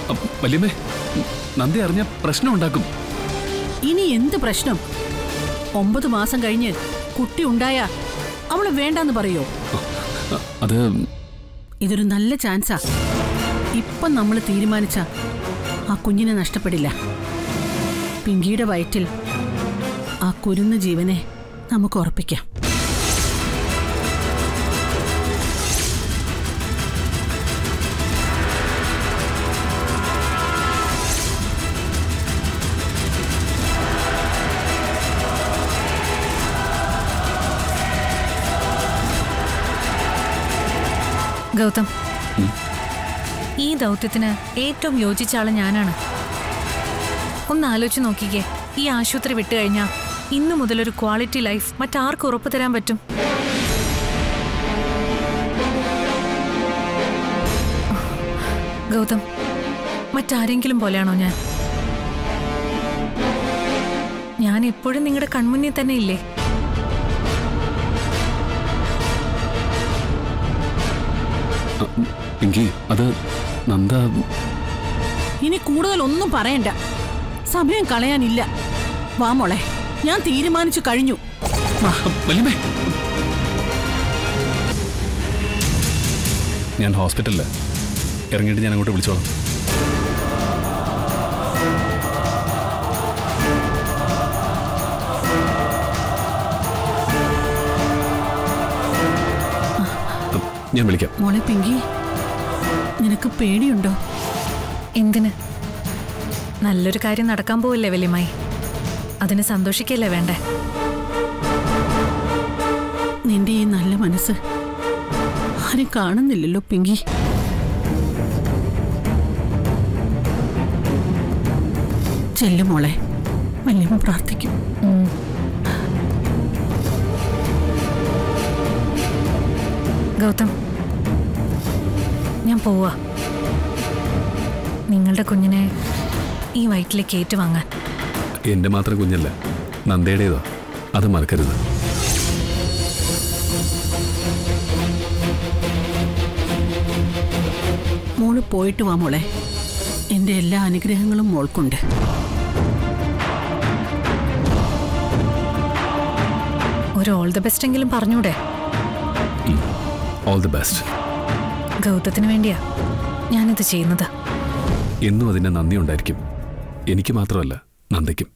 അ, വല്യമ്മേ നന്ദി അറിഞ്ഞ പ്രശ്നം ഉണ്ടാക്കും ഇനി എന്ത് പ്രശ്നം ഒമ്പത് മാസം കഴിഞ്ഞ് കുട്ടി ഉണ്ടായ അവള് വേണ്ടാന്ന് പറയോ അ, അത് ഇതൊരു നല്ല ചാൻസാ ഇപ്പം നമ്മൾ തീരുമാനിച്ച ആ കുഞ്ഞിനെ നഷ്ടപ്പെടില്ല പിങ്കിയുടെ വയറ്റിൽ ആ കുരുന്ന ജീവനെ നമുക്ക് ഉറപ്പിക്കാം ഗൗതം ഈ ദൗത്യത്തിന് ഏറ്റവും യോജിച്ച ആള് ഞാനാണ് ഒന്ന് ആലോചിച്ച് നോക്കിക്കേ ഈ ആശുപത്രി വിട്ടുകഴിഞ്ഞാൽ ഇന്നു മുതൽ ഒരു ക്വാളിറ്റി ലൈഫ് മറ്റാർക്ക് ഉറപ്പു തരാൻ പറ്റും ഗൗതം മറ്റാരെങ്കിലും പോലെയാണോ ഞാൻ ഞാൻ എപ്പോഴും നിങ്ങളുടെ കൺമുന്നിൽ തന്നെ ഇല്ലേ അ, പിങ്കി അത് നന്ദ ഇനി കൂടുതൽ ഒന്നും പറയണ്ട സമയം കളയാനില്ല വാ മോളെ ഞാൻ തീരുമാനിച്ചു കഴിഞ്ഞു വാ അ, വല്യമ്മേ ഞാൻ ഹോസ്പിറ്റലില് ഇറങ്ങിയിട്ട് ഞാൻ അങ്ങോട്ട് വിളിച്ചോളാം അ, ഞാൻ വിളിക്കാം മോളെ പിങ്കി നിനക്ക് പേടിയുണ്ടോ എന്തിന് നല്ലൊരു കാര്യം നടക്കാൻ പോവില്ലേ വലിയമ്മായി അതിന് സന്തോഷിക്കല്ലേ വേണ്ടേ നിന്റെ ഈ നല്ല മനസ്സ് ആരും കാണുന്നില്ലല്ലോ പിങ്കി ചെല്ലു മോളെ വല്യമ്മ പ്രാർത്ഥിക്കും ഗൗതം ഞാൻ പോവാ നിങ്ങളുടെ കുഞ്ഞിനെ ഈ വയറ്റിലേക്ക് ഏറ്റുവാങ്ങാൻ എന്റെ മാത്രം കുഞ്ഞല്ല നന്ദയുടേതാ അത് മറക്കരുത് മോള് പോയിട്ട് വാ മോളെ എന്റെ എല്ലാ അനുഗ്രഹങ്ങളും മോൾക്കുണ്ട് ഒരു ഓൾ ദ ബെസ്റ്റ് എങ്കിലും പറഞ്ഞൂടെ ഓൾ ദി ബെസ്റ്റ് ഗൗതത്തിന് വേണ്ടിയാ ഞാനിത് ചെയ്യുന്നത് എന്നും അതിന്റെ നന്ദി ഉണ്ടായിരിക്കും എനിക്ക് മാത്രമല്ല നന്ദയ്ക്കും